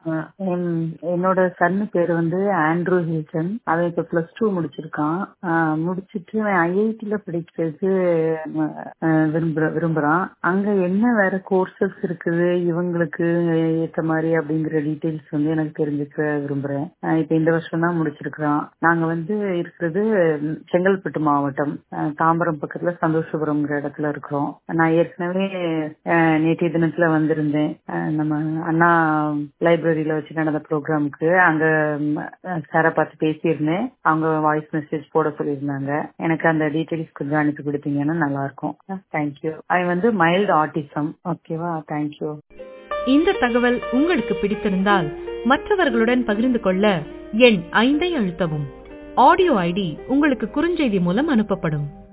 அஹ் என்- என்னோட சன்னு பேர் வந்து ஆண்ட்ரூ ஹில்டன் அவன் இப்ப பிளஸ் டூ முடிச்சிருக்கான் அஹ் முடிச்சிட்டு அவன் ஐஐடில படிக்கிறதுக்கு அஹ் விரும்புற விரும்புறான் அங்க என்ன வேற கோர்சஸ் இருக்குது இவங்களுக்கு ஏத்த மாதிரி அப்படிங்கிற டீடைல்ஸ் வந்து எனக்கு தெரிஞ்சுக்க விரும்புறேன் அஹ் இப்ப இந்த வருஷம் தான் முடிச்சிருக்கிறான் நாங்க வந்து இருக்கிறது ம், செங்கல்பட்டு மாவட்டம் அஹ் தாம்பரம் பக்கத்துல சந்தோஷபுரம்ங்கிற இடத்துல இருக்கிறோம் நான் ஏற்கனவே அஹ், நேற்றைய தினத்துல வந்திருந்தேன் அஹ், நம்ம அண்ணா லைப்ரரியில வச்சு நடந்த ப்ரோக்ராமுக்கு அங்க சாரை பார்த்து பேசியிருந்தேன் அவங்க வாய்ஸ் மெசேஜ் போட சொல்லியிருந்தாங்க எனக்கு அந்த டீடைல்ஸ் கொஞ்சம் அனுப்பி கொடுத்தீங்கன்னா நல்லா இருக்கும் தேங்க்யூ அவன் வந்து மைல்டு ஆட்டிசம் ஓகேவா தேங்க்யூ இந்த தகவல் உங்களுக்கு பிடித்திருந்தால் மற்றவர்களுடன் பகிர்ந்து கொள்ள எண் ஐந்தை அழுத்தவும் ஆடியோ ஐடி உங்களுக்கு குறுஞ்செய்தி மூலம் அனுப்பப்படும்